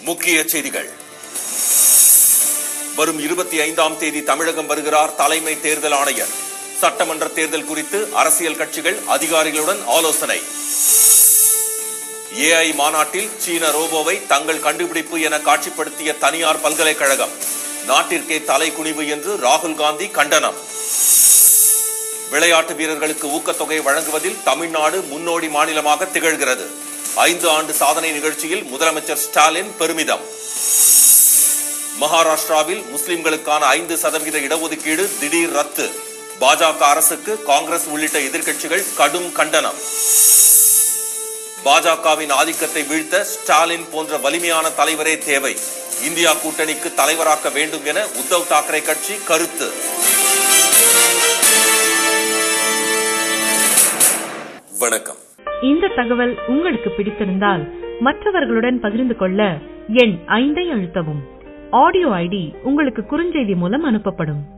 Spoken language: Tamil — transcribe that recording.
முக்கிய செய்திகள் வரும் இருபத்தி ஐந்தாம் தேதி தமிழகம் வருகிறார் தலைமை தேர்தல் ஆணையர் சட்டமன்ற தேர்தல் குறித்து அரசியல் கட்சிகள் அதிகாரிகளுடன் ஆலோசனை ஏஐ மாநாட்டில் சீன ரோபோவை தங்கள் கண்டுபிடிப்பு என காட்சிப்படுத்திய தனியார் பல்கலைக்கழகம் நாட்டிற்கே தலைக்குனிவு என்று ராகுல் காந்தி கண்டனம் விளையாட்டு வீரர்களுக்கு ஊக்கத்தொகை வழங்குவதில் தமிழ்நாடு முன்னோடி மாநிலமாக திகழ்கிறது ஐந்து ஆண்டு சாதனை நிகழ்ச்சியில் முதலமைச்சர் ஸ்டாலின் பெருமிதம் மகாராஷ்டிராவில் முஸ்லிம்களுக்கான ஐந்து சதவீத இடஒதுக்கீடு திடீர் ரத்து பாஜக அரசுக்கு காங்கிரஸ் உள்ளிட்ட எதிர்க்கட்சிகள் கடும் கண்டனம் பாஜகவின் ஆதிக்கத்தை வீழ்த்த ஸ்டாலின் போன்ற வலிமையான தலைவரே தேவை இந்தியா கூட்டணிக்கு தலைவராக்க வேண்டும் என உத்தவ் தாக்கரே கட்சி கருத்து வணக்கம் இந்த தகவல் உங்களுக்கு பிடித்திருந்தால் மற்றவர்களுடன் பகிர்ந்து கொள்ள எண் ஐந்தை அழுத்தவும் ஆடியோ ஐடி உங்களுக்கு குறுஞ்செய்தி மூலம் அனுப்பப்படும்